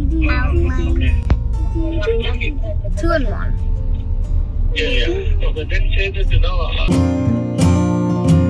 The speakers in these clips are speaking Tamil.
Okay. Two and one. Yeah, yeah. Okay, then change it to now. uh,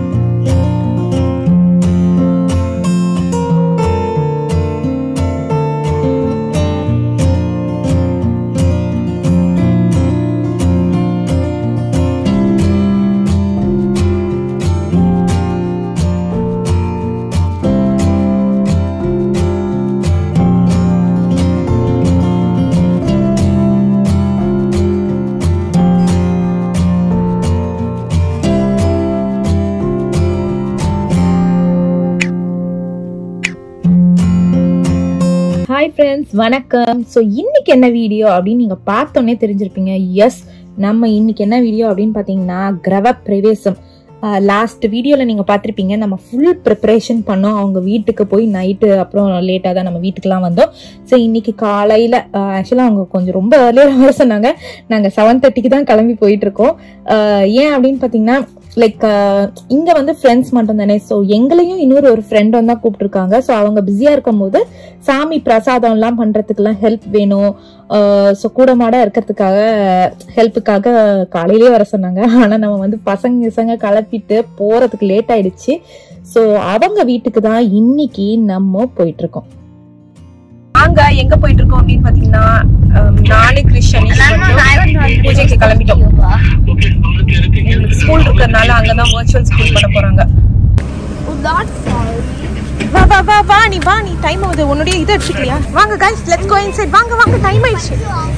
hi friends வணக்கம் ஸோ இன்னைக்கு என்ன வீடியோ அப்படின்னு நீங்கள் பார்த்தோன்னே தெரிஞ்சிருப்பீங்க எஸ் நம்ம இன்னைக்கு என்ன வீடியோ அப்படின்னு பார்த்தீங்கன்னா கிரவ பிரவேசம் லாஸ்ட் வீடியோவில் நீங்கள் பார்த்துருப்பீங்க நம்ம ஃபுல் ப்ரிப்பரேஷன் பண்ணோம் அவங்க வீட்டுக்கு போய் நைட்டு அப்புறம் லேட்டாக தான் நம்ம வீட்டுக்குலாம் வந்தோம் ஸோ இன்னைக்கு காலையில் ஆக்சுவலாக அவங்க கொஞ்சம் ரொம்ப ஏர்லியாக வர சொன்னாங்க நாங்கள் செவன் தேர்ட்டிக்கு தான் கிளம்பி போயிட்டு இருக்கோம் ஆஹ் ஏன் அப்படின்னு பார்த்தீங்கன்னா லைக் இங்கே வந்து ஃப்ரெண்ட்ஸ் மட்டும் தானே ஸோ எங்களையும் இன்னொரு ஒரு ஃப்ரெண்ட் வந்து தான் கூப்பிட்டுருக்காங்க ஸோ அவங்க பிஸியாக இருக்கும்போது சாமி பிரசாதம்லாம் பண்ணுறதுக்கெல்லாம் ஹெல்ப் வேணும் ஸோ கூட மாட இருக்கிறதுக்காக ஹெல்ப்புக்காக காலையிலேயே வர சொன்னாங்க ஆனால் நம்ம வந்து பசங்க பசங்க கிளப்பிட்டு போகிறதுக்கு லேட் ஆயிடுச்சு ஸோ அவங்க வீட்டுக்கு தான் இன்னைக்கு நம்ம போயிட்டு இருக்கோம் நாங்க எங்க போயிட்டு இருக்கோம் அப்படின்னு பாத்தீங்கன்னா நானு கிருஷ்ணன் பூஜைக்கு கிளம்பிட்டோம் Okay, உங்களுக்கு இருக்கீங்க எங்களுக்கு ஸ்கூல் இருக்கிறதுனால அங்கதான் வர்ச்சுவல் ஸ்கூல் பண்ண போறாங்க Not sorry. வா வா வா வா நீ வா நீ டைம் ஆகுது உன்னுடைய இது எடுத்துக்கலையா வாங்க guys லெட்ஸ் கோ இன்சைட் வாங்க வாங்க டைம் ஆயிடுச்சு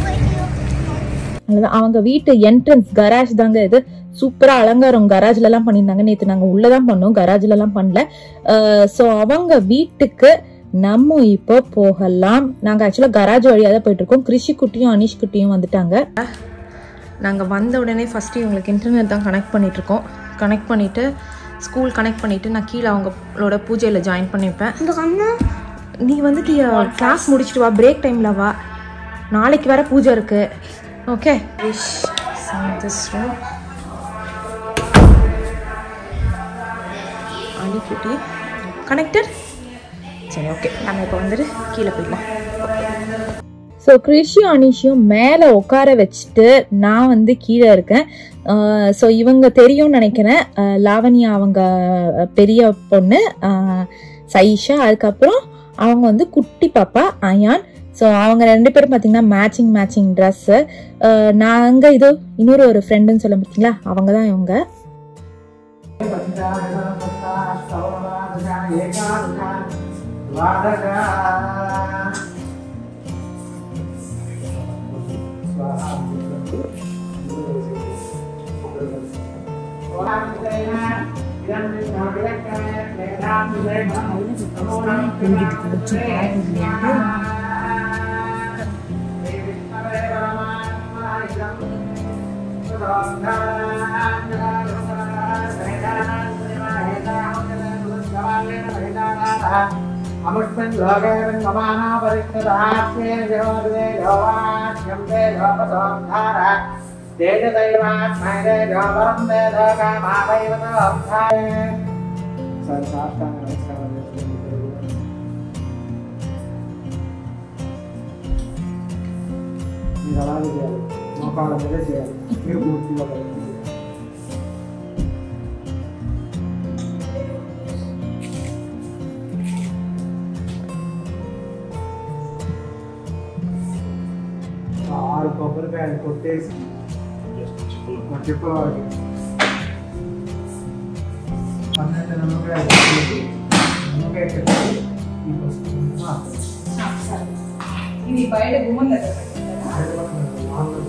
அவ்வளவுதான் அவங்க வீட்டு என்ட்ரன்ஸ் கராஜ் தாங்க இது சூப்பரா அலங்காரம் கராஜ்ல எல்லாம் பண்ணியிருந்தாங்க நேத்து நாங்க உள்ளதான் பண்ணோம் கராஜ்ல எல்லாம் பண்ணல சோ அவங்க வீட்டுக்கு நம்ம இப்போ போகலாம் நாங்க ஆக்சுவலா கராஜ் வழியா தான் போயிட்டு இருக்கோம் கிருஷி குட்டியும் அனிஷ் குட்டியும் வந்துட்டாங்க நாங்க வந்த உடனே ஃபர்ஸ்ட் இவங்களுக்கு இன்டர்நெட் தான் கனெக்ட் பண்ணிட்டு இருக்கோம் கனெக்ட் பண்ணிட்டு ஸ்கூல் கனெக்ட் பண்ணிட்டு நான் கீழே அவங்களோட பூஜையில ஜாயின் பண்ணிப்பேன் இந்த கண்ணு நீ வந்துட்டு கிளாஸ் முடிச்சிட்டு வா பிரேக் டைம்ல வா நாளைக்கு வர பூஜை இருக்கு ஓகே அணிக்குட்டி கனெக்டட் சரி ஓகே நம்ம இப்போ வந்துட்டு கீழே போயிடலாம் ஸோ கிருஷியும் அனிஷியும் மேலே உட்கார வச்சுட்டு நான் வந்து கீழே இருக்கேன் ஸோ இவங்க தெரியும்னு நினைக்கிறேன் அஹ் லாவண்யா அவங்க பெரிய பொண்ணு அஹ் சைஷா அதுக்கப்புறம் அவங்க வந்து குட்டி பாப்பா அயான் ஸோ அவங்க ரெண்டு பேரும் பார்த்தீங்கன்னா மேட்சிங் மேட்சிங் ட்ரெஸ்ஸு நாங்கள் இது இன்னொரு ஒரு ஃப்ரெண்டுன்னு சொல்ல பார்த்தீங்களா அவங்க தான் இவங்க अमुष्मिन् लोके विद्यमाना परिष्कृतास्ये देवदे योवाच्यं ते योपसोद्धार तेजदैवात्मै तेजोपरं वेद कामावैव तोद्धाय सर्वशास्त्राङ्ग नमस्कारः మీరు అలాగే చేయాలి మోకాళ్ళ మీదే చేయాలి మీరు పూర్తిగా ప్రయత్నం చేయాలి ఆ ఆరు కొబ్బరికాయలు కొట్టేసి చెప్పవాలి పన్నెండు నిమ్మకాయలు కొట్టేసి నిమ్మకాయ కట్టేసి ఈ పసుపు ఆ, ఇది బయట గుమ్మం ఐదు పక్కన నాలుగు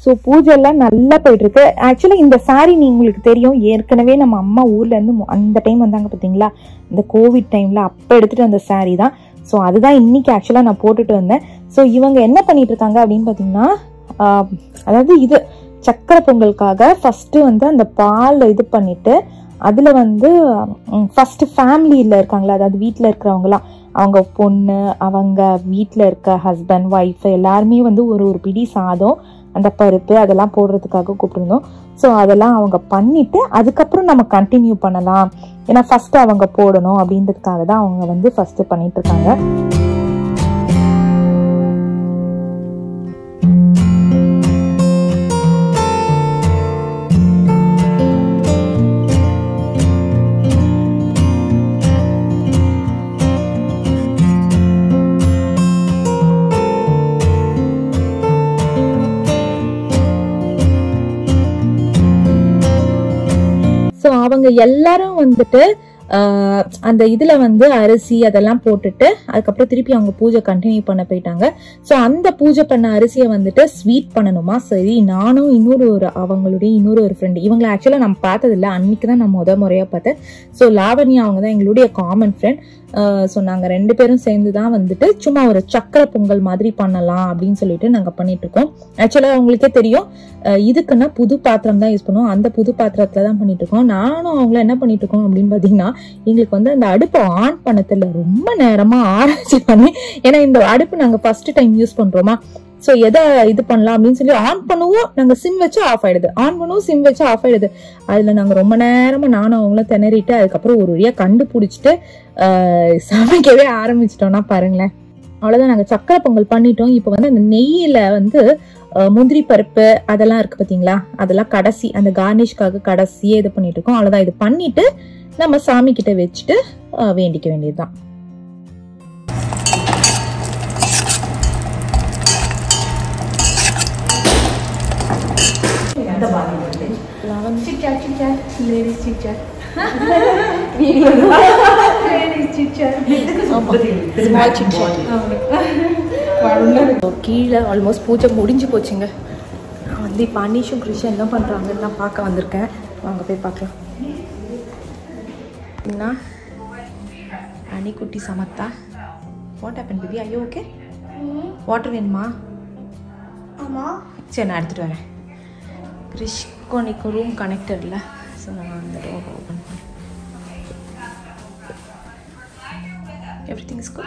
ஸோ பூஜை எல்லாம் நல்லா போயிட்டு இருக்கு ஆக்சுவலி இந்த saree நீ உங்களுக்கு தெரியும் ஏற்கனவே நம்ம அம்மா ஊர்ல இருந்து மு- அந்த டைம் வந்தாங்க பார்த்தீங்களா இந்த கோவிட் டைம்ல அப்போ எடுத்துட்டு வந்த saree தான் ஸோ அதுதான் இன்னைக்கு ஆக்சுவலாக நான் போட்டுட்டு வந்தேன் ஸோ இவங்க என்ன பண்ணிட்டு இருக்காங்க அப்படின்னு பார்த்தீங்கன்னா ஆஹ், அதாவது இது சக்கரை பொங்கலுக்காக ஃபர்ஸ்ட் வந்து அந்த பால் இது பண்ணிட்டு அதுல வந்து ஃபர்ஸ்ட் ஃபேமிலியில் இருக்காங்களா அதாவது வீட்டில் இருக்கிறவங்களாம் அவங்க பொண்ணு அவங்க வீட்டில் இருக்க ஹஸ்பண்ட் ஒய்ஃப் எல்லாருமே வந்து ஒரு ஒரு பிடி சாதம் அந்த பருப்பு அதெல்லாம் போடுறதுக்காக கூப்பிட்டுருந்தோம் ஸோ அதெல்லாம் அவங்க பண்ணிட்டு அதுக்கப்புறம் நம்ம கண்டினியூ பண்ணலாம் ஏன்னா ஃபர்ஸ்ட் அவங்க போடணும் அப்படின்றதுக்காக தான் அவங்க வந்து ஃபர்ஸ்ட் பண்ணிட்டு இருக்காங்க ஸோ அவங்க எல்லாரும் வந்துட்டு ஆஹ், அந்த இதுல வந்து அரிசி அதெல்லாம் போட்டுட்டு அதுக்கப்புறம் திருப்பி அவங்க பூஜை கண்டினியூ பண்ண போயிட்டாங்க ஸோ அந்த பூஜை பண்ண அரிசியை வந்துட்டு ஸ்வீட் பண்ணணுமா சரி நானும் இன்னொரு ஒரு அவங்களுடைய இன்னொரு ஒரு ஃப்ரெண்டு இவங்களை ஆக்சுவலாக நம்ம பார்த்ததில்ல அன்னைக்கு தான் நான் முத முறையாக பார்த்தேன் ஸோ லாவண்யா அவங்க தான் எங்களுடைய காமன் ஃப்ரெண்ட் ஸோ நாங்கள் ரெண்டு பேரும் சேர்ந்து தான் வந்துட்டு சும்மா ஒரு சக்கரை பொங்கல் மாதிரி பண்ணலாம் அப்படின்னு சொல்லிட்டு நாங்கள் பண்ணிட்டு இருக்கோம் ஆக்சுவலாக அவங்களுக்கே தெரியும் அஹ் இதுக்குன்னா புது பாத்திரம் தான் யூஸ் பண்ணுவோம் அந்த புது பாத்திரத்துல தான் பண்ணிட்டு இருக்கோம் நானும் அவங்கள என்ன பண்ணிட்டு இருக்கோம் அப்படின்னு பாத்தீங்கன்னா எங்களுக்கு வந்து அந்த அடுப்பை ஆன் பண்ண தெரியல ரொம்ப நேரமா ஆராய்ச்சி பண்ணி ஏன்னா இந்த அடுப்பு நாங்க ஃபர்ஸ்ட் டைம் யூஸ் பண்றோமா சோ எதை இது பண்ணலாம் அப்படின்னு சொல்லி ஆன் பண்ணுவோம் நாங்க சிம் வச்சு ஆஃப் ஆயிடுது ஆன் பண்ணுவோம் சிம் வச்சு ஆஃப் ஆயிடுது அதுல நாங்க ரொம்ப நேரமா நானும் அவங்களும் திணறிட்டு அதுக்கப்புறம் ஒரு வழியா கண்டுபிடிச்சிட்டு ஆஹ் சமைக்கவே ஆரம்பிச்சிட்டோம்னா பாருங்களேன் அவ்வளவுதான் நாங்க சக்கரை பொங்கல் பண்ணிட்டோம் இப்போ வந்து அந்த நெய்யில வந்து அஹ், முந்திரி பருப்பு அதெல்லாம் இருக்கு பாத்தீங்களா அதெல்லாம் கடைசி அந்த கார்னிஷ்காக கடைசியே இது பண்ணிட்டு இருக்கோம் அவ்வளவுதான் இது பண்ணிட்டு நம்ம சாமி கிட்ட வச்சுட்டு அஹ், வேண்டிக்க வேண்டியதுதான் கீழே ஆல்மோஸ்ட் பூஜை முடிஞ்சு போச்சுங்க நான் வந்து இப்போ அனீஷும் கிருஷ்ணன் என்ன பண்ணுறாங்கன்னு தான் பார்க்க வந்திருக்கேன் வாங்க போய் பார்க்கலாம் என்ன அணிக்குட்டி சமத்தா வாட் ஹேப்பன் பேபி ஐயோ ஓகே வாட்டர் வேணுமா ஆமா சரி நான் எடுத்துகிட்டு வரேன் கிரிஷ்க்கும் அன்னைக்கும் ரூம் கனெக்டட் இல்லை ஸோ நான் அந்த டோர் ஓப்பன் பண்ணேன் everything is good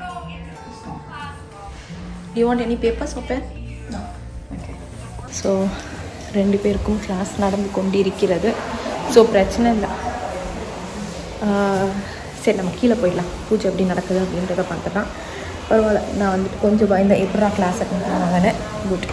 you want any papers open okay so ரெண்டு பேருக்கும் கிளாஸ் நடந்து கொண்டிருக்கிறது ஸோ பிரச்சனை இல்லை ஆஹ், சரி நம்ம கீழே போயிடலாம் பூஜை எப்படி நடக்குது அப்படின்றத பார்த்துக்கலாம் பரவாயில்ல நான் வந்துட்டு கொஞ்சம் பயந்தேன் எப்படா கிளாஸ் அட்டன் பண்ணுவாங்கன்னு குட்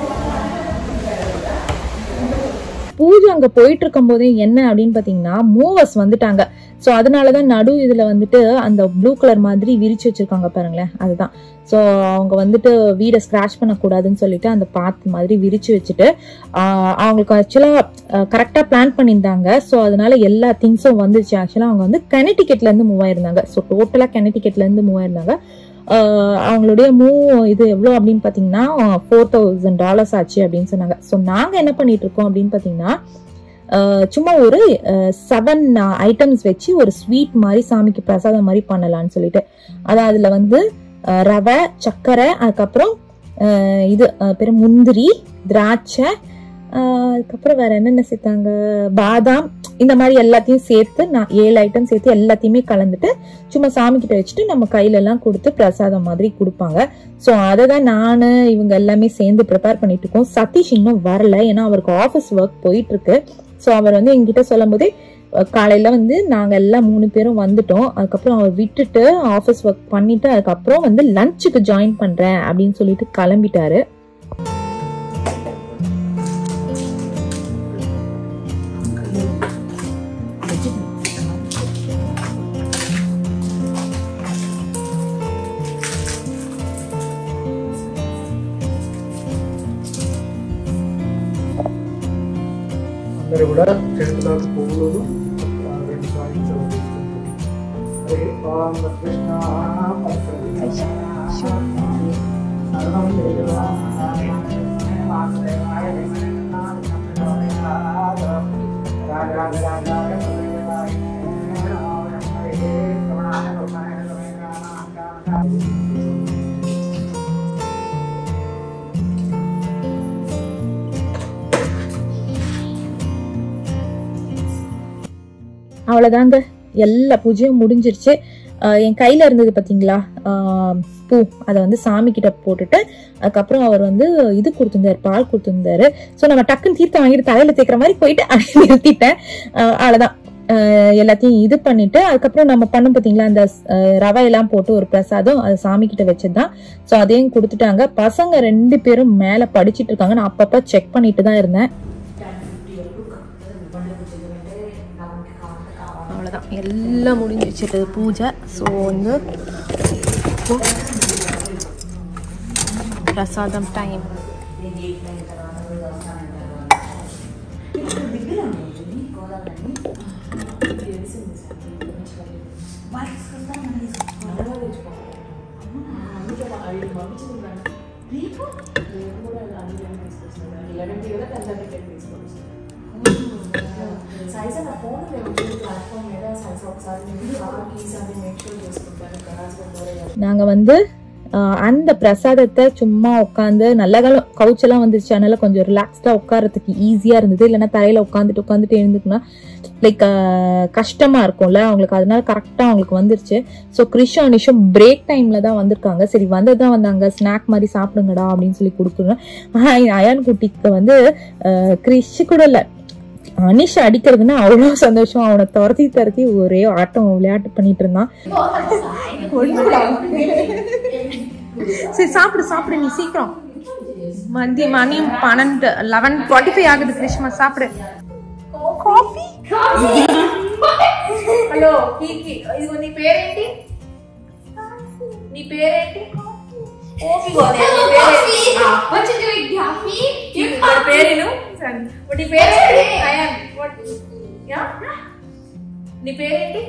பூஜை அங்க போயிட்டு இருக்கும் போதே என்ன அப்படின்னு பாத்தீங்கன்னா மூவர்ஸ் வந்துட்டாங்க ஸோ அதனாலதான் நடு இதுல வந்துட்டு அந்த ப்ளூ கலர் மாதிரி விரிச்சு வச்சிருக்காங்க பாருங்களேன் அதுதான் ஸோ அவங்க வந்துட்டு வீடை ஸ்க்ராச் பண்ணக்கூடாதுன்னு சொல்லிட்டு அந்த பாத் மாதிரி விரிச்சு வச்சுட்டு ஆஹ் அவங்களுக்கு ஆக்சுவலாக கரெக்டாக பிளான் பண்ணியிருந்தாங்க ஸோ அதனால எல்லா திங்ஸும் வந்துருச்சு ஆக்சுவலாக அவங்க வந்து கெனடிக்கெட்ல இருந்து மூவ் ஆயிருந்தாங்க ஸோ டோட்டலாக கெனடிக்கெட்ல இருந்து மூவ் ஆயிருந்தாங்க ஆஹ் அவங்களுடைய மூவ் இது எவ்வளோ அப்படின்னு பார்த்தீங்கன்னா ஃபோர் தௌசண்ட் டாலர்ஸ் ஆச்சு அப்படின்னு சொன்னாங்க ஸோ நாங்கள் என்ன பண்ணிட்டு இருக்கோம் அப்படின்னு பார்த்தீங்கன்னா ஆஹ் சும்மா ஒரு செவன் ஐட்டம்ஸ் வச்சு ஒரு ஸ்வீட் மாதிரி சாமிக்கு பிரசாதம் மாதிரி பண்ணலாம்னு சொல்லிட்டு அதான் அதுல வந்து ஆஹ் ரவை சர்க்கரை அதுக்கப்புறம் ஆஹ் இது ஆஹ் பேரு முந்திரி திராட்சை ஆஹ் அதுக்கப்புறம் வேற என்னென்ன சேர்த்தாங்க பாதாம் இந்த மாதிரி எல்லாத்தையும் சேர்த்து நான் ஏழு ஐட்டம் சேர்த்து எல்லாத்தையுமே கலந்துட்டு சும்மா சாமி கிட்ட வச்சுட்டு நம்ம கையில எல்லாம் கொடுத்து பிரசாதம் மாதிரி கொடுப்பாங்க ஸோ அதை தான் நான் இவங்க எல்லாமே சேர்ந்து ப்ரிப்பேர் பண்ணிட்டு இருக்கோம் சதீஷ் இன்னும் வரல ஏன்னா அவருக்கு ஆஃபீஸ் ஒர்க் போயிட்டு இருக்கு ஸோ அவர் வந்து எங்கிட்ட சொல்லும் போதே அஹ், காலையில வந்து நாங்க எல்லாம் மூணு பேரும் வந்துட்டோம் அதுக்கப்புறம் அவர் விட்டுட்டு ஆஃபீஸ் ஒர்க் பண்ணிட்டு அதுக்கப்புறம் வந்து லஞ்சுக்கு ஜாயின் பண்றேன் அப்படின்னு சொல்லிட்டு கிளம்பிட்டாரு అందరూ కూడా చేతులకు పువ్వులు ఆ, రెండు సాయించడం హరే ఓం కృష్ణ సర్వం அவ்வளோதாங்க எல்லா பூஜையும் முடிஞ்சிருச்சு ஆஹ் என் கையில இருந்தது பாத்தீங்களா ஆஹ் பூ அதை வந்து சாமி கிட்ட போட்டுட்டு அதுக்கப்புறம் அவர் வந்து இது கொடுத்திருந்தாரு பால் கொடுத்திருந்தாரு ஸோ நம்ம டக்குன்னு தீர்த்தம் வாங்கிட்டு தலையில தேய்க்கிற மாதிரி போயிட்டு அப்படியே நிறுத்திட்டேன் ஆஹ் அவ்வளவுதான் ஆஹ் எல்லாத்தையும் இது பண்ணிட்டு அதுக்கப்புறம் நம்ம பண்ணோம் பாத்தீங்களா அந்த ஆஹ் ரவை எல்லாம் போட்டு ஒரு பிரசாதம் அது சாமி கிட்ட வச்சதுதான் ஸோ அதையும் கொடுத்துட்டாங்க பசங்க ரெண்டு பேரும் மேல படிச்சிட்டு இருக்காங்க நான் அப்பப்ப செக் பண்ணிட்டு தான் இருந்தேன் அவ்வளோதான் எல்லாம் முடிஞ்சிருச்சு பூஜை ஸோ வந்து இப்போ பிரசாதம் டைம் நாங்கள் வந்து ஆஹ், அந்த பிரசாதத்தை சும்மா உட்காந்து நல்ல காலம் கவுச்செல்லாம் வந்துருச்சு அதனால கொஞ்சம் ரிலாக்ஸ்டாக உட்காரத்துக்கு ஈஸியாக இருந்தது இல்லைன்னா தரையில் உட்காந்துட்டு உட்காந்துட்டு எழுந்துக்குன்னா லைக் கஷ்டமா இருக்கும்ல அவங்களுக்கு அதனால கரெக்டாக அவங்களுக்கு வந்துருச்சு ஸோ கிறிஷ் அனிஷும் பிரேக் டைம்ல தான் வந்திருக்காங்க சரி வந்து தான் வந்தாங்க ஸ்நாக் மாதிரி சாப்பிடுங்கடா அப்படின்னு சொல்லி கொடுக்குறேன் ஆனால் அயான் குட்டிக்கு வந்து ஆஹ், கிறிஷ் கூட இல்லை அனிஷ் அடிக்கிறதுன்னா அவ்வளோ சந்தோஷம் அவனை துரத்தி துரத்தி ஒரே ஆட்டம் விளையாட்டு பண்ணிட்டு இருந்தான் சரி சாப்பிடு சாப்பிடு நீ சீக்கிரம் மதி மணி பன்னெண்டு லெவன் டுவெண்ட்டி ஃபைவ் ஆகுது கிருஷ்ணா சாப்பிடு కాఫీ హలో కీకి ఇదిగో నీ పేరేంటి నీ పేరేంటి ఓపి గోదే నీ పేరేంటి What you doing, Daffy? నా పేరును నీ పేరేంటి అయాన్ what యా నీ పేరేంటి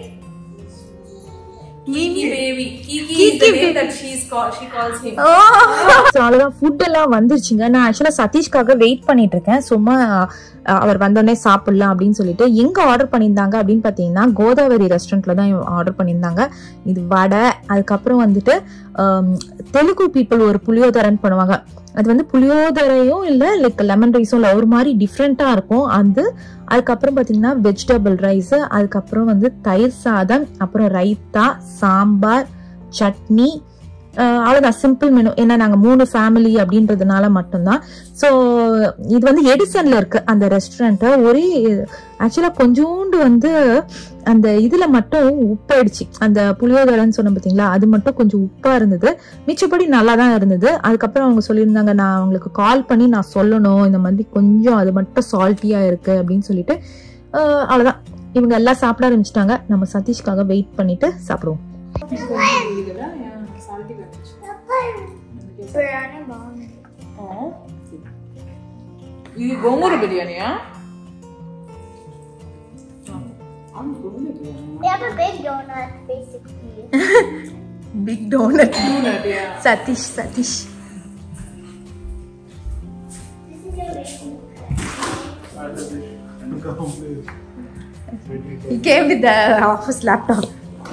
Kiki baby Kiki is the name that she's call she calls him so அவ்வளோதான் ஃபுட் எல்லாம் வந்துருச்சுங்க நான் ஆக்சுவலாக சதீஷ்காக வெயிட் பண்ணிட்டு இருக்கேன் சும்மா அஹ், அவர் வந்தோடனே சாப்பிடலாம் அப்படின்னு சொல்லிட்டு எங்க ஆர்டர் பண்ணியிருந்தாங்க அப்படின்னு பார்த்தீங்கன்னா கோதாவரி ரெஸ்டாரண்ட்ல தான் ஆர்டர் பண்ணியிருந்தாங்க இது வடை அதுக்கப்புறம் வந்துட்டு ஆம், தெலுங்கு பீப்புள் ஒரு புளியோதரைன்னு பண்ணுவாங்க அது வந்து புளியோதரையும் இல்லை லைக் லெமன் ரைஸும் இல்லை ஒரு மாதிரி டிஃப்ரெண்ட்டாக இருக்கும் அது அதுக்கப்புறம் பார்த்தீங்கன்னா வெஜிடபிள் ரைஸ் அதுக்கப்புறம் வந்து தயிர் சாதம் அப்புறம் ரைத்தா சாம்பார் சட்னி அஹ் அவ்வளோதான் சிம்பிள் மெனு ஏன்னா நாங்கள் மூணு ஃபேமிலி அப்படின்றதுனால மட்டும்தான் ஸோ இது வந்து எடிசன்ல இருக்கு அந்த ரெஸ்டாரண்ட்டு ஒரே ஆக்சுவலாக கொஞ்சோண்டு வந்து அந்த இதில் மட்டும் உப்பாயிடுச்சு அந்த புளியோதரைன்னு சொன்ன பார்த்தீங்களா அது மட்டும் கொஞ்சம் உப்பாக இருந்தது மிச்சப்படி நல்லா தான் இருந்தது அதுக்கப்புறம் அவங்க சொல்லியிருந்தாங்க நான் அவங்களுக்கு கால் பண்ணி நான் சொல்லணும் இந்த மாதிரி கொஞ்சம் அது மட்டும் சால்ட்டியாக இருக்கு அப்படின்னு சொல்லிட்டு அஹ் அவ்வளோதான் இவங்க எல்லாம் சாப்பிட ஆரம்பிச்சிட்டாங்க நம்ம சதீஷ்காக வெயிட் பண்ணிட்டு சாப்பிடுவோம் Biryani బాగుంది ఇది గోంగూర బిర్యానీయా They have a big donut, basically. Big donut Satish Satish this is your racing. He came with the office laptop.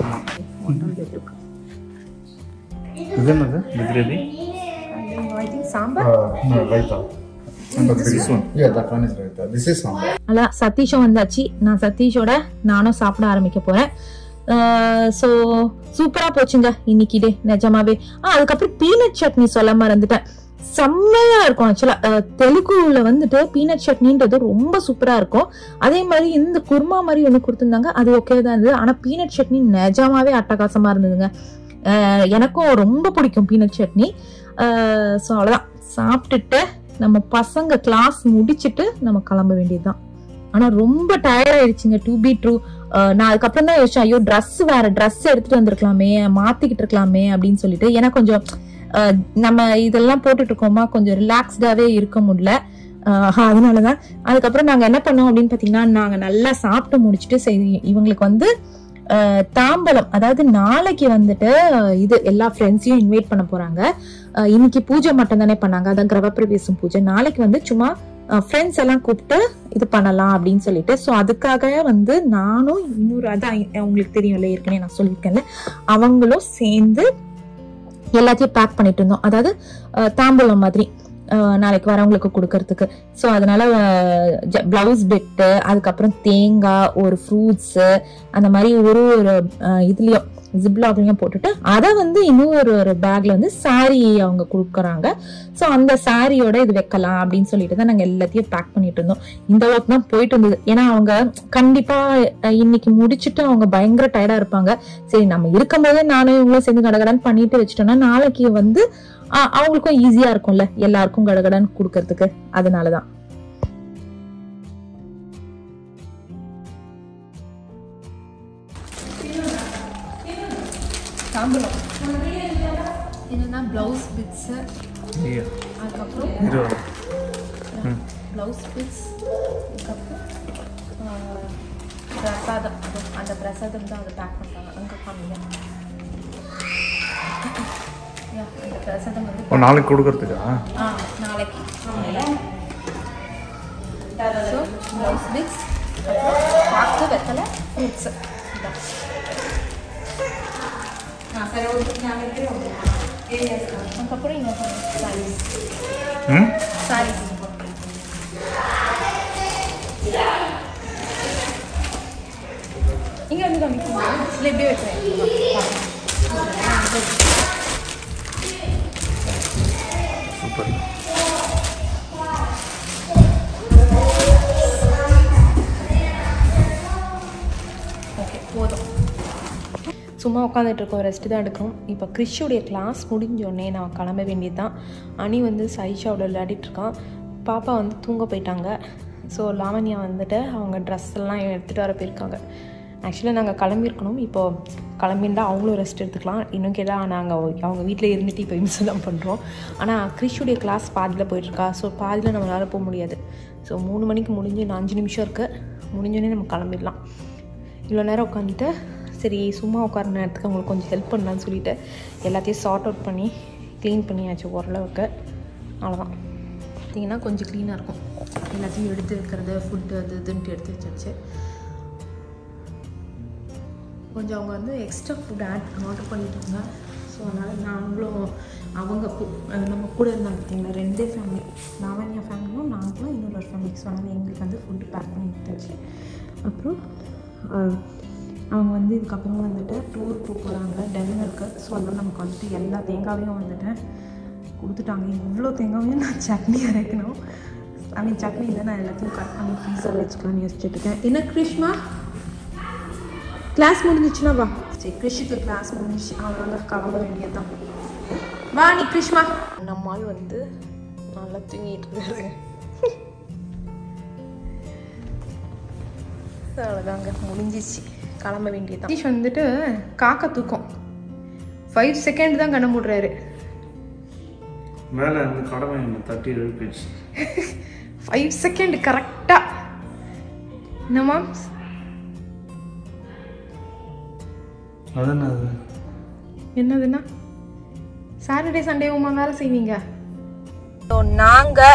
ఇదేనది మిగిలిది I think sambar. no raita and this one yeah that one is raita this is sambar அதான் சதீஷும் வந்தாச்சு நான் சதீஷோட நானும் சாப்பிட ஆரம்பிக்க போறேன் ஸோ சூப்பரா போச்சுங்க இன்னைக்கு டே நிஜமாவே ஆ அதுக்கப்புறம் பீனட் சட்னி சொல்ல மறந்துட்டேன் செம்மையா இருக்கும் ஆக்சுவலா தெலுங்குல வந்துட்டு பீனட் சட்னின்றது ரொம்ப சூப்பரா இருக்கும் அதே மாதிரி இந்த குருமா மாதிரி ஒன்று கொடுத்துருந்தாங்க அது ஓகே தான் இருந்தது ஆனா பீனட் சட்னி நிஜமாவே அட்டகாசமா இருந்ததுங்க அஹ் எனக்கும் ரொம்ப பிடிக்கும் பீனட் சட்னி ஸோ அவ்வளோதான் சாப்பிட்டுட்டு நம்ம பசங்க கிளாஸ் முடிச்சிட்டு நம்ம கிளம்ப வேண்டியதுதான் ஆனா ரொம்ப டயர்ட் ஆயிடுச்சுங்க டு பி ட்ரூ நான் அதுக்கப்புறம் தான் யோசிச்சேன் ஐயோ ட்ரெஸ் வேற ட்ரெஸ் எடுத்துட்டு வந்திருக்கலாமே மாத்திக்கிட்டு இருக்கலாமே அப்படின்னு சொல்லிட்டு ஏன்னா கொஞ்சம் அஹ், நம்ம இதெல்லாம் போட்டுட்டு இருக்கோமா கொஞ்சம் ரிலாக்ஸ்டாவே இருக்க முடியல அஹ், அதனாலதான் அதுக்கப்புறம் நாங்க என்ன பண்ணோம் அப்படின்னு பாத்தீங்கன்னா நாங்க நல்லா சாப்பிட்டு முடிச்சுட்டு சரி இவங்களுக்கு வந்து அஹ், தாம்பலம் அதாவது நாளைக்கு வந்துட்டு அஹ், இது எல்லா ஃப்ரெண்ட்ஸையும் இன்வைட் பண்ண போறாங்க அஹ், இன்னைக்கு பூஜை மட்டும் தானே பண்ணாங்க அதான் கிரகப்பிரவேசம் பூஜை நாளைக்கு வந்து சும்மா ஃப்ரெண்ட்ஸ் எல்லாம் கூப்பிட்டு இது பண்ணலாம் அப்படின்னு சொல்லிட்டு ஸோ அதுக்காக வந்து நானும் இன்னொரு அதான் உங்களுக்கு தெரியும்ல ஏற்கனவே நான் சொல்லியிருக்கேன்ல அவங்களும் சேர்ந்து எல்லாத்தையும் பேக் பண்ணிட்டு இருந்தோம் அதாவது அஹ், தாம்பூலம் மாதிரி அஹ், நாளைக்கு வரவங்களுக்கு கொடுக்கறதுக்கு ஸோ அதனால பிளவுஸ் பெட்டு அதுக்கப்புறம் தேங்காய் ஒரு ஃப்ரூட்ஸு அந்த மாதிரி ஒரு ஒரு அஹ், இதுலயும் ஜிப்லாக்லயும் போட்டுட்டு அதை வந்து இன்னொரு ஒரு பேக்ல வந்து saree அவங்க கொடுக்குறாங்க ஸோ அந்த சாரியோட இது வைக்கலாம் அப்படின்னு சொல்லிட்டு தான் நாங்கள் எல்லாத்தையும் பேக் பண்ணிட்டு இருந்தோம் இந்த ஒர்க் தான் போயிட்டு இருந்தது ஏன்னா அவங்க கண்டிப்பா அஹ், இன்னைக்கு முடிச்சுட்டு அவங்க பயங்கர டயர்டா இருப்பாங்க சரி நம்ம இருக்கும்போதே நானும் இவங்களும் சேர்ந்து கடகடன்னு பண்ணிட்டு வச்சிட்டோம்னா நாளைக்கு வந்து அஹ், அவங்களுக்கும் ஈஸியா இருக்கும்ல எல்லாருக்கும் கடகடன்னு கொடுக்கறதுக்கு அதனாலதான் தாம்பலம் என்னன்னா ப்ளவுஸ் பிட்ஸு அதுக்கப்புறம் ப்ளவுஸ் பிட்ஸ் அதுக்கப்புறம் ஆஹ், பிரசாதம் அது- அந்த பிரசாதம் தான் அதை பேக் பண்ணுறாங்க அங்கே காமிங்க Yeah, அந்த பிரசாதம் வந்து ஓ நாளைக்கு கொடுக்கறதுக்கா ஆ நாளைக்கு ஸோ ப்ளவுஸ் பிட்ஸ் அப்புறம் பாக்கு வெத்தலை ஃப்ரூட்ஸு இதான் அதுக்கப்புறம் இங்கே சாரீஸ் ம் சாரீஸ் இங்கே வந்து காமிக்கணும் இல்லை இப்படியே வைக்கிறேன் சூப்பர் ஓகே போதும் சும்மா உட்காந்துட்டு இருக்கோம் ரெஸ்ட் தான் எடுக்கும் இப்போ கிறிஷுடைய கிளாஸ் முடிஞ்சோடனே நான் கிளம்ப வேண்டியது தான் அனி வந்து சைஷாவோட விளையாடிட்டு இருக்கான் பாப்பா வந்து தூங்க போயிட்டாங்க ஸோ லாவண்யா வந்துட்டு அவங்க ட்ரெஸ் எல்லாம் எடுத்துகிட்டு வர போயிருக்காங்க ஆக்சுவலாக நாங்கள் கிளம்பியிருக்கணும் இப்போ கிளம்பியிருந்தா அவங்களும் ரெஸ்ட் எடுத்துக்கலாம் இன்னும் கேட்டால் நாங்கள் அவங்க வீட்டில் இருந்துட்டு இப்போ இம்சை தான் பண்ணுறோம் ஆனால் கிறிஷுடைய கிளாஸ் பாதியில் போயிட்டுருக்கா ஸோ பாதியில் நம்மளால போக முடியாது ஸோ மூணு மணிக்கு முடிஞ்சு இன்னும் அஞ்சு நிமிஷம் இருக்குது முடிஞ்சோடனே நம்ம கிளம்பிடலாம் இவ்வளோ நேரம் உட்காந்துட்டு சரி சும்மா உட்கார நேரத்துக்கு அவங்களுக்கு கொஞ்சம் ஹெல்ப் பண்ணலான்னு சொல்லிட்டு எல்லாத்தையும் சார்ட் அவுட் பண்ணி க்ளீன் பண்ணியாச்சு ஓரளவுக்கு அவ்வளோதான் பார்த்தீங்கன்னா கொஞ்சம் க்ளீனாக இருக்கும் எல்லாத்தையும் எடுத்து வைக்கிறது ஃபுட்டு அது இதுன்ட்டு எடுத்து வச்சாச்சு கொஞ்சம் அவங்க வந்து எக்ஸ்ட்ரா ஃபுட் ஆட் ஆர்டர் பண்ணிட்டாங்க ஸோ அதனால் நாங்களும் அவங்க கு- அஹ் நம்ம கூட இருந்தாங்க பார்த்தீங்களா ரெண்டே ஃபேமிலி லாவண்யா ஃபேமிலியும் நாங்களும் இன்னொரு ஃபேமிலி ஸோ அதனால் எங்களுக்கு வந்து ஃபுட்டு பேக் பண்ணி எடுத்தாச்சு அப்புறம் அஹ், அவங்க வந்து இதுக்கப்புறம் வந்துட்டு டூர் போக போகிறாங்க டென்னருக்கு ஸோ அதனால் நமக்கு வந்துட்டு எல்லா தேங்காவையும் வந்துட்டு கொடுத்துட்டாங்க இவ்வளோ தேங்காவையும் நான் சட்னி அரைக்கணும் ஐ மீன் சட்னி இல்லை நான் எல்லாத்தையும் கட் பண்ணி ஃப்ரீஸில் வச்சுக்கலாம்னு யோசிச்சுட்டு இருக்கேன் என்ன கிருஷ்மா கிளாஸ் முடிஞ்சிச்சுன்னா வா சரி கிருஷிக்கு கிளாஸ் முடிஞ்சிச்சு அவனால கிளம்ப வேண்டியதுதான் வா நீ கிருஷ்மா நம்மால் வந்து நல்லா தூங்கிட்டு இருக்காரு அவ்வளோதாங்க முடிஞ்சிச்சு கிளம்ப வேண்டியதுதான் சதீஷ் வந்துட்டு காக்கா தூக்கம் ஃபைவ் செகண்ட் தான் கண்ண மூடுறாரு மேலே இருந்து கடமை என்னை தட்டி எழுப்பிடுச்சு ஃபைவ் செகண்ட் கரெக்டாக என்னம்மா அதானே அது என்னதுன்னா சாட்டர்டே சண்டே உமா வேலை செய்வீங்க ஸோ நாங்கள்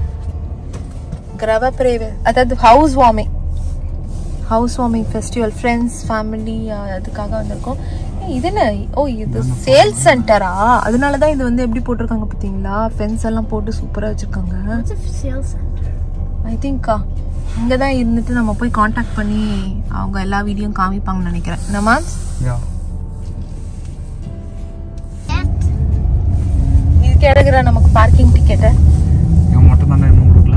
கிரவ பிரேவ அதாவது housewarming housewarming festival friends family அதுக்காக வந்திருக்கோம் ஏய், இது என்ன ஓ இது சேல்ஸ் சென்டரா அதனால தான் இது வந்து எப்படி போட்டிருக்காங்க பார்த்தீங்களா ஃபென்ஸ் எல்லாம் போட்டு சூப்பராக வச்சுருக்காங்க What's a sales center? ஐ திங்க்கா இங்கே தான் இருந்துட்டு நம்ம போய் காண்டாக்ட் பண்ணி அவங்க எல்லா வீடியோ காமிப்பாங்கன்னு நினைக்கிறேன் நம்ம யா இதுக்கு எடுக்கிற நமக்கு பார்க்கிங் டிக்கெட்டை இவன் மட்டும் தானே இன்னும் கொடுக்கல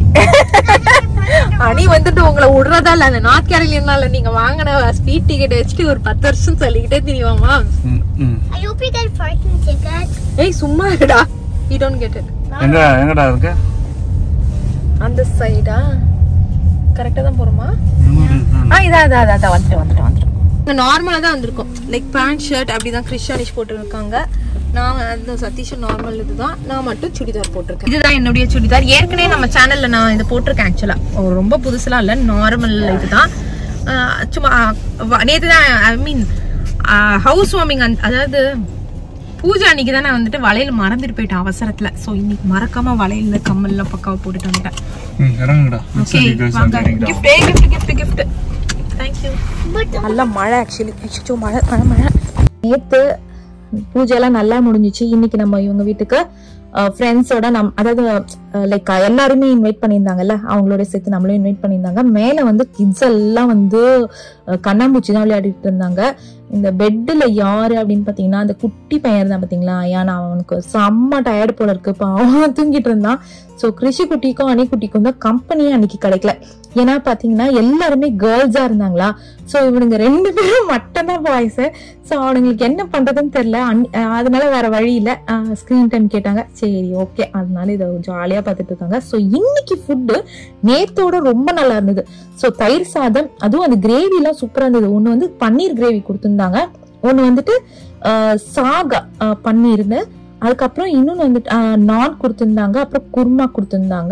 அணி வந்துட்டு உங்களை விடுறதா இல்ல அந்த நார்த் கேரளியனால நீங்க வாங்கின ஸ்பீட் டிக்கெட் வச்சுட்டு ஒரு பத்து வருஷம் சொல்லிக்கிட்டே தெரியுமாமா ம் ம் I hope you get parking ticket. ஏய் சும்மா இருடா யூ டோன்ட் கெட் இட் எங்க எங்கடா இருக்கு அந்த சைடா கரெக்டா தான் போறோமா இன்னொரு இதுதான். ஆ இதா இதா இதா வந்துட்டு வந்துட்டு வந்துட்டு நார்மலாக தான் வந்திருக்கும் லைக் பேண்ட் ஷர்ட் அப்படி தான் கிறிஸ்டானிஷ் போட்டுருக்காங்க நான் அந்த சதீஷ் நார்மல் இதுதான் நான் மட்டும் சுடிதார் போட்டிருக்கேன் இதுதான் என்னுடைய சுடிதார் ஏற்கனவே நம்ம சேனல்ல நான் இதை போட்டிருக்கேன் ஆக்சுவலாக ரொம்ப புதுசுலாம் இல்லை நார்மல் இதுதான் ஆஹ் சும்மா நேற்று தான் ஐ மீன் ஹவுஸ் வார்மிங் அந் அதாவது பூஜை அன்னைக்கு தான் நான் வந்துட்டு வளையல் மறந்துட்டு போயிட்டேன் அவசரத்துல ஸோ இன்னைக்கு மறக்காம வளையல் கம்மல்லாம் பக்காவை போட்டுட்டு வந்துட்டேன் ம் இறங்குடா ஓகே வாங்க gift gift gift gift thank you நல்ல மழை ஆக்சுவலி அச்சோ மழை மழை மழை நேத்து பூஜைலாம் நல்லா முடிஞ்சிச்சு இன்னைக்கு நம்ம இவங்க வீட்டுக்கு ஃப்ரெண்ட்ஸோட நம் அதாவது லைக் எல்லாருமே இன்வைட் பண்ணியிருந்தாங்கல்ல அவங்களோட சேர்த்து நம்மளும் இன்வைட் பண்ணியிருந்தாங்க மேலே வந்து கிட்ஸ் எல்லாம் வந்து அஹ், கண்ணாமூச்சி தான் விளையாடிட்டு இருந்தாங்க இந்த பெட்டில் யாரு அப்படின்னு பார்த்தீங்கன்னா அந்த குட்டி பையன் தான் பார்த்தீங்களா ஏன்னா அவனுக்கு செம்ம டயர்டு போல இருக்கு பாவம் தூங்கிட்டு இருந்தான் ஸோ கிருஷி குட்டிக்கும் அணி குட்டிக்கும் தான் கம்பெனியே அன்னைக்கு கிடைக்கல ஏன்னா பார்த்தீங்கன்னா எல்லாருமே கேர்ள்ஸா இருந்தாங்களா ஸோ இவனுங்க ரெண்டு பேரும் மட்டும்தான் பாய்ஸ் ஸோ அவனுங்களுக்கு என்ன பண்றதுன்னு தெரியல அன்- அஹ் அதனால வேற வழி இல்லை ஸ்க்ரீன் டைம் கேட்டாங்க சரி ஓகே அதனால இதை ஜாலியாக பார்த்துட்டு இருக்காங்க ஸோ இன்னைக்கு ஃபுட்டு நேத்தோட ரொம்ப நல்லா இருந்தது ஸோ தயிர் சாதம் அதுவும் அந்த கிரேவிலாம் சூப்பராக இருந்தது ஒன்று வந்து பன்னீர் கிரேவி கொடுத்துருந்தாங்க ஒன்று வந்துட்டு அஹ், சாகா அஹ், பன்னீர்னு அதுக்கப்புறம் இன்னொன்று வந்துட்டு அஹ், நான் கொடுத்துருந்தாங்க அப்புறம் குருமா கொடுத்துருந்தாங்க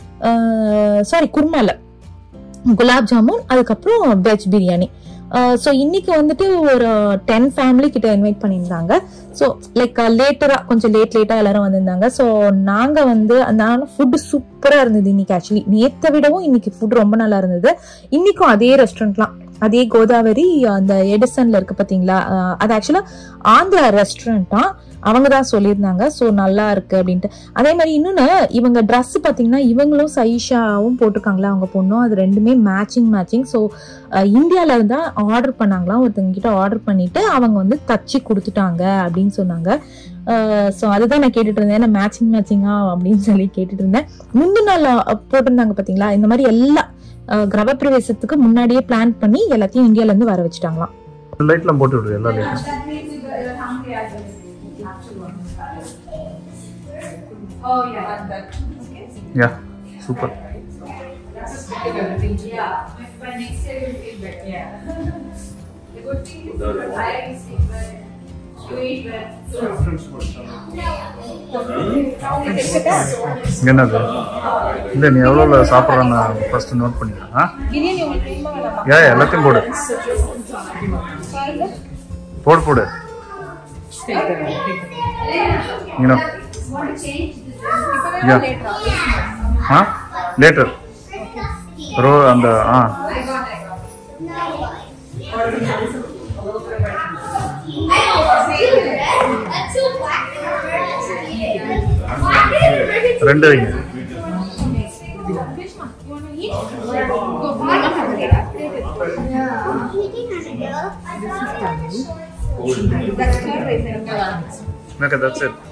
சாரி குருமா இல்ல குலாப் ஜாமுன் அதுக்கப்புறம் வெஜ் பிரியாணி ஸோ இன்னைக்கு வந்துட்டு ஒரு டென் ஃபேமிலி கிட்ட இன்வைட் பண்ணியிருந்தாங்க ஸோ லைக் லேட்டரா கொஞ்சம் லேட் லேட்டா எல்லாரும் வந்திருந்தாங்க ஸோ நாங்க வந்து அதனால ஃபுட்டு சூப்பரா இருந்தது இன்னைக்கு ஆக்சுவலி நேத்தை விடவும் இன்னைக்கு ஃபுட் ரொம்ப நல்லா இருந்தது இன்னைக்கும் அதே ரெஸ்டாரண்ட்லாம் அதே கோதாவரி அந்த எடிசன்ல இருக்கு பாத்தீங்களா அஹ் அது ஆக்சுவலா ஆந்திரா ரெஸ்டாரண்ட்டா அவங்க தான் சொல்லியிருந்தாங்க ஸோ நல்லா இருக்கு அப்படின்ட்டு அதே மாதிரி இன்னொன்று இவங்க ட்ரெஸ் பார்த்தீங்கன்னா இவங்களும் சைஷாவும் போட்டிருக்காங்களா அவங்க பொண்ணும் அது ரெண்டுமே மேட்சிங் மேட்சிங் ஸோ இந்தியாவில இருந்தா ஆர்டர் பண்ணாங்களாம் ஒருத்தவங்க கிட்ட ஆர்டர் பண்ணிட்டு அவங்க வந்து தச்சு கொடுத்துட்டாங்க அப்படின்னு சொன்னாங்க ஸோ அதுதான் நான் கேட்டுட்டு இருந்தேன் ஏன்னா மேட்சிங் மேட்சிங்கா அப்படின்னு சொல்லி கேட்டுட்டு இருந்தேன் முந்தின நாள் அஹ், போட்டிருந்தாங்க பார்த்தீங்களா இந்த மாதிரி எல்லா அஹ், கிரகப்பிரவேசத்துக்கு முன்னாடியே பிளான் பண்ணி எல்லாத்தையும் இந்தியால இருந்து வர வச்சுட்டாங்களாம் லைட்லாம் போட்டு விடு எல்லா லைட்டும் That means you got your hungry as well. You have to work. Oh yeah, like that. Okay. Yeah super Yeah. By next year you'll feel better. Yeah. the good thing is you're tired, you sleep well. You eat well. என்னது இல்லை நீ எவ்வளோ சாப்பிட்றன்னு ஃபர்ஸ்ட் நோட் பண்ணிக்கலாம் ஆ யா எல்லாத்தையும் போடு போடு போடு you Want to change the yeah ah later ரோ அந்த ஆ That's so black. ரெண்டு வைங்க எனக்கு தட்ஸ் இட்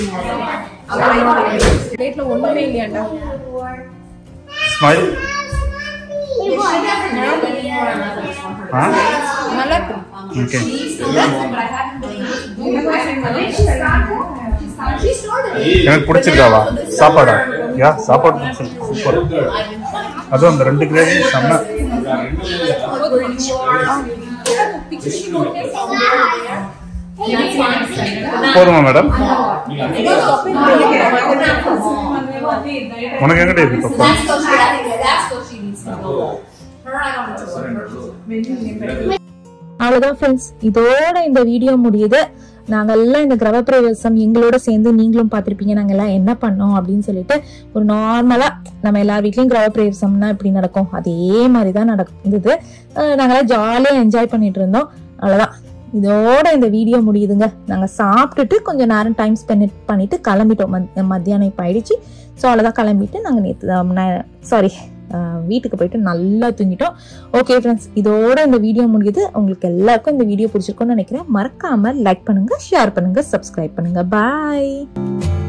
பிளேட்ல ஒண்ணுமே இல்லையாண்டா ஸ்மைல் ஆ நல்லா இருக்கு ஓகே எனக்கு பிடிச்சிருக்காவா சாப்பாடா யா சாப்பாடு பிடிச்சிருக்கு சூப்பர் அதுவும் அந்த ரெண்டு கிரேவி செம்ம போதுமா மேடம் உனக்கு எங்கிட்ட இருக்கு பப்பா That's what she needs to know. Her, I don't want to work. அவ்வளவுதான் ஃப்ரெண்ட்ஸ் இதோட இந்த வீடியோ முடியுது நாங்கெல்லாம் இந்த கிரகப்பிரவேசம் எங்களோட சேர்ந்து நீங்களும் பார்த்திருப்பீங்க நாங்க எல்லாம் என்ன பண்ணோம் அப்படின்னு சொல்லிட்டு ஒரு நார்மலா நம்ம எல்லார் வீட்லயும் கிரகப்பிரவேசம்னா இப்படி நடக்கும் அதே மாதிரி தான் நடந்தது அஹ் நாங்கெல்லாம் ஜாலியா என்ஜாய் பண்ணிட்டு இருந்தோம் அவ்வளவுதான் இதோட இந்த வீடியோ முடியுதுங்க நாங்க சாப்பிட்டுட்டு கொஞ்சம் நேரம் டைம் ஸ்பெண்ட் பண்ணிட்டு கிளம்பிட்டோம் மத்- மத்தியானம் இப்போ ஆயிடுச்சு ஸோ அவ்வளோதான் கிளம்பிட்டு நாங்கள் நேற்று சாரி வீட்டுக்கு போயிட்டு நல்லா தூங்கிட்டோம் ஓகே ஃப்ரெண்ட்ஸ் இதோட இந்த வீடியோ முடியுது உங்களுக்கு எல்லாருக்கும் இந்த வீடியோ பிடிச்சிருக்கும்னு நினைக்கிறேன் மறக்காம லைக் பண்ணுங்க ஷேர் பண்ணுங்க சப்ஸ்கிரைப் பண்ணுங்க பாய்